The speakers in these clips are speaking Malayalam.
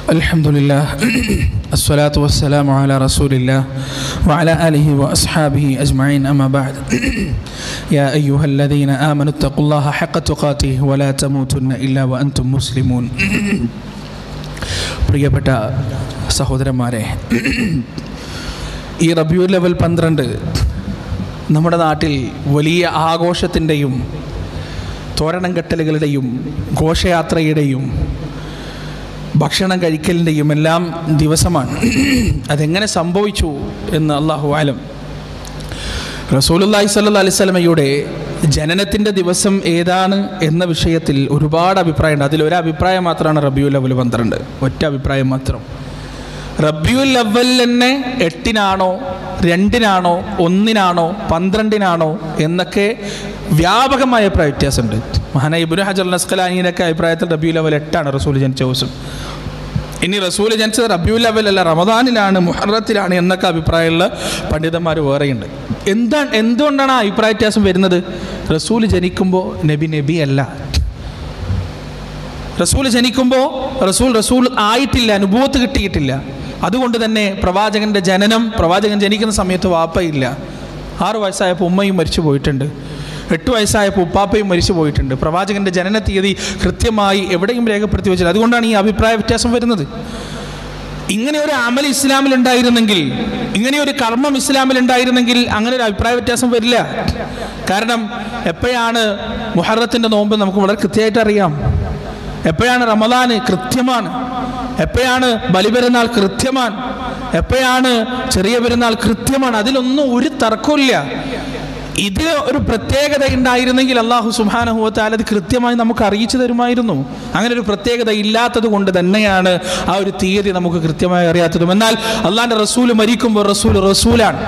الحمد لله الصلاة والسلام على رسول الله وعلى آله وأصحابه أجمعين أما بعد يا أيها الذين آمنوا اتقوا الله حق تقاته ولا تموتن إلا وأنتم مسلمون പ്രിയപ്പെട്ട സഹോദരന്മാരെ ഈ റബ്യൂ ലെവൽ പന്ത്രണ്ട് നമ്മുടെ നാട്ടിൽ വലിയ ആഘോഷത്തിൻ്റെയും തോരണം കെട്ടലുകളുടെയും ഘോഷയാത്രയുടെയും ഭക്ഷണം കഴിക്കലിൻ്റെയും എല്ലാം ദിവസമാണ് അതെങ്ങനെ സംഭവിച്ചു എന്ന് അള്ളാഹു ആലം റസൂലുല്ലാഹി സല്ല അലിസ്ലമയുടെ ജനനത്തിൻ്റെ ദിവസം ഏതാണ് എന്ന വിഷയത്തിൽ ഒരുപാട് അഭിപ്രായമുണ്ട് അതിലൊരു അഭിപ്രായം മാത്രമാണ് റബിയുൽ അവൽ പന്ത്രണ്ട് ഒറ്റ അഭിപ്രായം മാത്രം റബിയുൽ അവൽ തന്നെ എട്ടിനാണോ രണ്ടിനാണോ ഒന്നിനാണോ പന്ത്രണ്ടിനാണോ എന്നൊക്കെ വ്യാപകമായ അഭിപ്രായ വ്യത്യാസമുണ്ട് മഹാന ഇബുൻ ഹജർ നസ്കലാനിയുടെ അഭിപ്രായത്തിൽ റബിയുൽ അവൽ എട്ടാണ് റസൂൽ ജനിച്ച ദിവസം ഇനി റസൂൽ ജനിച്ചത് റബിയുൽ അവൽ അല്ല റമദാനിലാണ് മുഹറത്തിലാണ് എന്നൊക്കെ അഭിപ്രായമുള്ള പണ്ഡിതന്മാർ വേറെയുണ്ട് എന്താണ് എന്തുകൊണ്ടാണ് ആ അഭിപ്രായ വ്യത്യാസം വരുന്നത് റസൂൽ ജനിക്കുമ്പോൾ നബി നബി അല്ല റസൂൽ ജനിക്കുമ്പോൾ റസൂൽ റസൂൽ ആയിട്ടില്ല അനുഭവത്ത് കിട്ടിയിട്ടില്ല അതുകൊണ്ട് തന്നെ പ്രവാചകന്റെ ജനനം പ്രവാചകൻ ജനിക്കുന്ന സമയത്ത് വാപ്പയില്ല ആറ് വയസ്സായപ്പോൾ ഉമ്മയും മരിച്ചു പോയിട്ടുണ്ട് എട്ട് വയസ്സായപ്പോൾ ഉപ്പാപ്പയും മരിച്ചു പോയിട്ടുണ്ട് പ്രവാചകന്റെ ജനന തീയതി കൃത്യമായി എവിടെയും രേഖപ്പെടുത്തി വെച്ചില്ല അതുകൊണ്ടാണ് ഈ അഭിപ്രായ വ്യത്യാസം വരുന്നത് ഇങ്ങനെ ഒരു അമൽ ഇസ്ലാമിൽ ഉണ്ടായിരുന്നെങ്കിൽ ഇങ്ങനെ ഒരു കർമ്മം ഇസ്ലാമിൽ ഉണ്ടായിരുന്നെങ്കിൽ അങ്ങനെ ഒരു അഭിപ്രായ വ്യത്യാസം വരില്ല കാരണം എപ്പോഴാണ് മുഹറത്തിൻ്റെ നോമ്പ് നമുക്ക് വളരെ കൃത്യമായിട്ട് അറിയാം എപ്പോഴാണ് റമദാന് കൃത്യമാണ് എപ്പോഴാണ് ബലിപെരുന്നാൾ കൃത്യമാണ് എപ്പോഴാണ് ചെറിയ പെരുന്നാൾ കൃത്യമാണ് അതിലൊന്നും ഒരു തർക്കമില്ല ഇത് ഒരു പ്രത്യേകത ഉണ്ടായിരുന്നെങ്കിൽ അള്ളാഹു സുബാനഹുവത്താൽ അത് കൃത്യമായി നമുക്ക് അറിയിച്ചു തരുമായിരുന്നു അങ്ങനെ ഒരു പ്രത്യേകത ഇല്ലാത്തത് കൊണ്ട് തന്നെയാണ് ആ ഒരു തീയതി നമുക്ക് കൃത്യമായി അറിയാത്തതും എന്നാൽ അള്ളാഹിൻ്റെ റസൂൽ മരിക്കുമ്പോൾ റസൂൽ റസൂലാണ്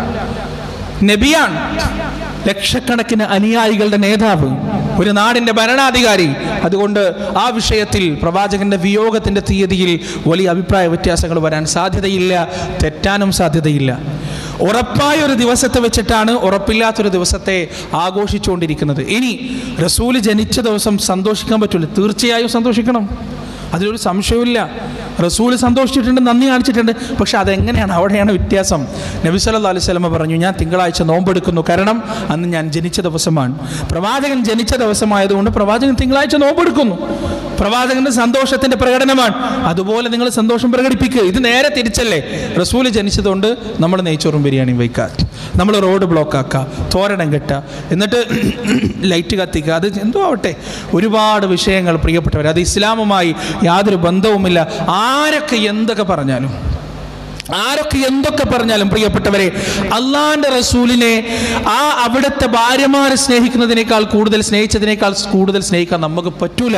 നബിയാണ് ലക്ഷക്കണക്കിന് അനുയായികളുടെ നേതാവ് ഒരു നാടിൻ്റെ ഭരണാധികാരി അതുകൊണ്ട് ആ വിഷയത്തിൽ പ്രവാചകന്റെ വിയോഗത്തിൻ്റെ തീയതിയിൽ വലിയ അഭിപ്രായ വ്യത്യാസങ്ങൾ വരാൻ സാധ്യതയില്ല തെറ്റാനും സാധ്യതയില്ല ഉറപ്പായ ഒരു ദിവസത്തെ വെച്ചിട്ടാണ് ഉറപ്പില്ലാത്തൊരു ദിവസത്തെ ആഘോഷിച്ചുകൊണ്ടിരിക്കുന്നത് ഇനി റസൂല് ജനിച്ച ദിവസം സന്തോഷിക്കാൻ പറ്റില്ല തീർച്ചയായും സന്തോഷിക്കണം അതിലൊരു സംശയവുമില്ല റസൂൽ സന്തോഷിച്ചിട്ടുണ്ട് നന്ദി കാണിച്ചിട്ടുണ്ട് പക്ഷെ അതെങ്ങനെയാണ് അവിടെയാണ് വ്യത്യാസം നബി സല്ലാ അലൈഹി സ്വലമ പറഞ്ഞു ഞാൻ തിങ്കളാഴ്ച നോമ്പെടുക്കുന്നു കാരണം അന്ന് ഞാൻ ജനിച്ച ദിവസമാണ് പ്രവാചകൻ ജനിച്ച ദിവസമായതുകൊണ്ട് പ്രവാചകൻ തിങ്കളാഴ്ച നോമ്പെടുക്കുന്നു പ്രവാചകന്റെ സന്തോഷത്തിന്റെ പ്രകടനമാണ് അതുപോലെ നിങ്ങൾ സന്തോഷം പ്രകടിപ്പിക്കുക ഇത് നേരെ തിരിച്ചല്ലേ റസൂൽ ജനിച്ചതുകൊണ്ട് നമ്മൾ നെയ്ച്ചോറും ബിരിയാണിയും വയ്ക്കുക നമ്മൾ റോഡ് ബ്ലോക്ക് ആക്കുക തോരണം കെട്ടുക എന്നിട്ട് ലൈറ്റ് കത്തിക്കുക അത് എന്തോ ആവട്ടെ ഒരുപാട് വിഷയങ്ങൾ പ്രിയപ്പെട്ടവർ അത് ഇസ്ലാമുമായി യാതൊരു ബന്ധവുമില്ല ആരൊക്കെ എന്തൊക്കെ പറഞ്ഞാലും ആരൊക്കെ എന്തൊക്കെ പറഞ്ഞാലും പ്രിയപ്പെട്ടവരെ അള്ളാന്റെ റസൂലിനെ ആ അവിടുത്തെ ഭാര്യമാരെ സ്നേഹിക്കുന്നതിനേക്കാൾ കൂടുതൽ സ്നേഹിച്ചതിനേക്കാൾ കൂടുതൽ സ്നേഹിക്കാൻ നമുക്ക് പറ്റൂല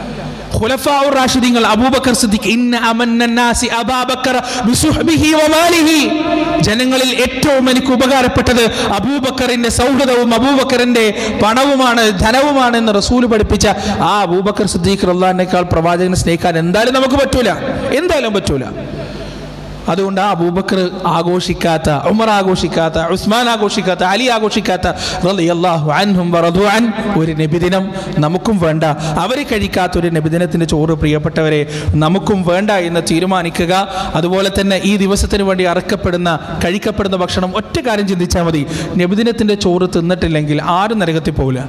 ഖുലഫാഉർ റാഷിദീങ്ങൾ അബൂബക്കർ സിദ്ദീഖ് ഇന്ന അമന്നന്നാസി അബാബക്കർ ബിസുഹ്ബിഹി വമാലിഹി ജനങ്ങളിൽ ഏറ്റവും എനിക്ക് ഉപകാരപ്പെട്ടത് അബൂബക്കറിന്റെ സൗഹൃദവും അബൂബക്കറിന്റെ പണവുമാണ് ധനവുമാണ് എന്ന് റസൂൽ പഠിപ്പിച്ച ആ അബൂബക്കർ സിദ്ദീഖ് അള്ളാഹിനേക്കാൾ പ്രവാചകനെ സ്നേഹിക്കാൻ എന്തായാലും നമുക്ക് പറ്റൂല എന്തായാലും പറ്റൂല അതുകൊണ്ട് ആ അബൂബക്കർ ആഘോഷിക്കാത്ത ഉമർ ആഘോഷിക്കാത്ത ഉസ്മാൻ ആഘോഷിക്കാത്ത അലി ആഘോഷിക്കാത്ത റളിയല്ലാഹു അൻഹും വറദു അൻ ഒരു നബിദിനം നമുക്കും വേണ്ട അവർ കഴിക്കാത്ത ഒരു നബിദിനത്തിൻ്റെ ചോറ് പ്രിയപ്പെട്ടവരെ നമുക്കും വേണ്ട എന്ന് തീരുമാനിക്കുക അതുപോലെ തന്നെ ഈ ദിവസത്തിന് വേണ്ടി അറക്കപ്പെടുന്ന കഴിക്കപ്പെടുന്ന ഭക്ഷണം ഒറ്റ കാര്യം ചിന്തിച്ചാൽ മതി നബിദിനത്തിൻ്റെ ചോറ് തിന്നിട്ടില്ലെങ്കിൽ ആരും നരകത്തിൽ പോവില്ല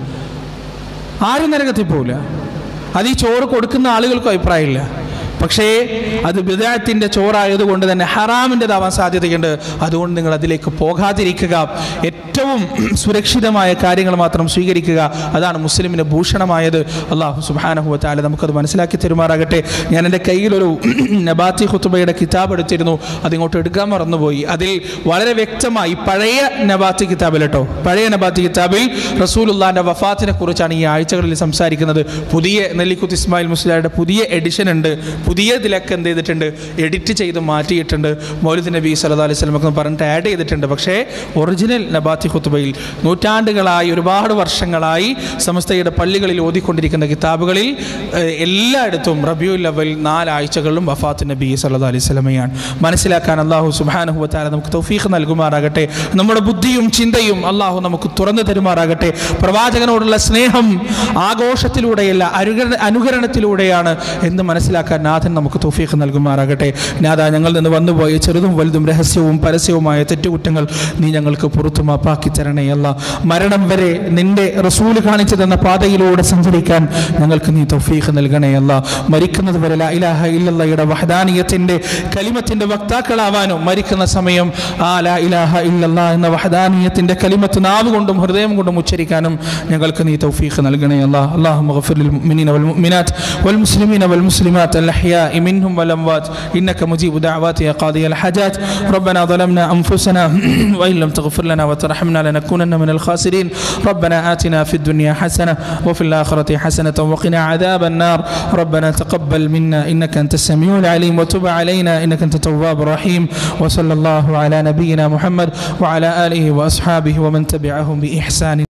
ആരും നരകത്തിൽ പോവില്ല അത് ഈ ചോറ് കൊടുക്കുന്ന ആളുകൾക്കും അഭിപ്രായമില്ല പക്ഷേ അത് ബിദാത്തിൻ്റെ ചോറായതുകൊണ്ട് തന്നെ ഹറാമിൻ്റെതാവാൻ സാധ്യതയുണ്ട് അതുകൊണ്ട് നിങ്ങൾ അതിലേക്ക് പോകാതിരിക്കുക ഏറ്റവും സുരക്ഷിതമായ കാര്യങ്ങൾ മാത്രം സ്വീകരിക്കുക അതാണ് മുസ്ലിമിന് ഭൂഷണമായത് അള്ളാഹു സുബാനഹുവ താല നമുക്കത് മനസ്സിലാക്കി തരുമാറാകട്ടെ ഞാൻ എൻ്റെ കയ്യിലൊരു നബാത്തി ഹുത്തുബയുടെ കിതാബ് എടുത്തിരുന്നു അതിങ്ങോട്ട് എടുക്കാൻ മറന്നുപോയി അതിൽ വളരെ വ്യക്തമായി പഴയ നബാത്തി കിതാബിൽ കേട്ടോ പഴയ നബാത്തി കിതാബിൽ റസൂലുള്ളാൻ്റെ വഫാത്തിനെ കുറിച്ചാണ് ഈ ആഴ്ചകളിൽ സംസാരിക്കുന്നത് പുതിയ നെല്ലിക്കുത്ത് ഇസ്മായിൽ മുസ്ലിയുടെ പുതിയ എഡിഷൻ ഉണ്ട് പുതിയ ഇതിലൊക്കെ എന്ത് ചെയ്തിട്ടുണ്ട് എഡിറ്റ് ചെയ്ത് മാറ്റിയിട്ടുണ്ട് മൗലിദ് നബി സല്ലാ അലൈഹി സ്വലമൊക്കെ പറഞ്ഞിട്ട് ആഡ് ചെയ്തിട്ടുണ്ട് പക്ഷേ ഒറിജിനൽ നബാത്തി ഖുത്തുബയിൽ നൂറ്റാണ്ടുകളായി ഒരുപാട് വർഷങ്ങളായി സമസ്തയുടെ പള്ളികളിൽ ഓതിക്കൊണ്ടിരിക്കുന്ന കിതാബുകളിൽ ഏഹ്, എല്ലായിടത്തും റബിയുൽ അവൽ നാലാഴ്ചകളിലും വഫാത്ത് നബി സല്ലാ അലൈഹി സ്വലമയാണ് മനസ്സിലാക്കാൻ അള്ളാഹു സുബാനുഹുവത്താല നമുക്ക് തൗഫീഖ് നൽകുമാറാകട്ടെ നമ്മുടെ ബുദ്ധിയും ചിന്തയും അള്ളാഹു നമുക്ക് തുറന്നു തരുമാറാകട്ടെ പ്രവാചകനോടുള്ള സ്നേഹം ആഘോഷത്തിലൂടെയല്ല അനുകരണ അനുകരണത്തിലൂടെയാണ് എന്ന് മനസ്സിലാക്കാൻ ആ നാഥൻ നമുക്ക് തൗഫീഖ് നൽകുമാറാകട്ടെ നാഥാ ഞങ്ങളിൽ നിന്ന് വന്നുപോയ ചെറുതും വലുതും രഹസ്യവും പരസ്യവുമായ തെറ്റുകുറ്റങ്ങൾ നീ ഞങ്ങൾക്ക് പുറത്തു മാപ്പാക്കി തരണേ അല്ല മരണം വരെ നിന്റെ റസൂല് കാണിച്ചു തന്ന പാതയിലൂടെ സഞ്ചരിക്കാൻ ഞങ്ങൾക്ക് നീ തൗഫീഖ് നൽകണേ അല്ല മരിക്കുന്നത് വരെ ലാ ഇലാഹ ഇല്ലല്ലയുടെ വഹദാനിയത്തിന്റെ കലിമത്തിന്റെ വക്താക്കളാവാനും മരിക്കുന്ന സമയം ആ ലാ ഇലാഹ ഇല്ലല്ലാ എന്ന വഹദാനിയത്തിന്റെ കലിമത്ത് നാവ് കൊണ്ടും ഹൃദയം കൊണ്ടും ഉച്ചരിക്കാനും ഞങ്ങൾക്ക് നീ തൗഫീഖ് നൽകണേ അല്ലാ അല്ലാഹു മഗ്ഫിർ ലിൽ മുഅ്മിനീന വൽ മുഅ്മിനാത്ത് വൽ മുസ്ലിമീന വൽ മുസ്ലിമാത്ത് അൽ അഹ്യാഇ മിൻഹും വൽ അംവാത് ഇന്നക മുജീബു ദഅവാതി യാ ഖാദി അൽ ഹജാത് ربنا ظلمنا انفسنا وان لم تغفر لنا وترحمنا لنكونن من الخاسرين ربنا آتنا في الدنيا حسنه وفي الاخره حسنه وقنا عذاب النار ربنا تقبل منا انك انت السميع العليم وتب علينا انك انت التواب الرحيم وصلى الله على نبينا محمد وعلى اله واصحابه ومن تبعهم باحسان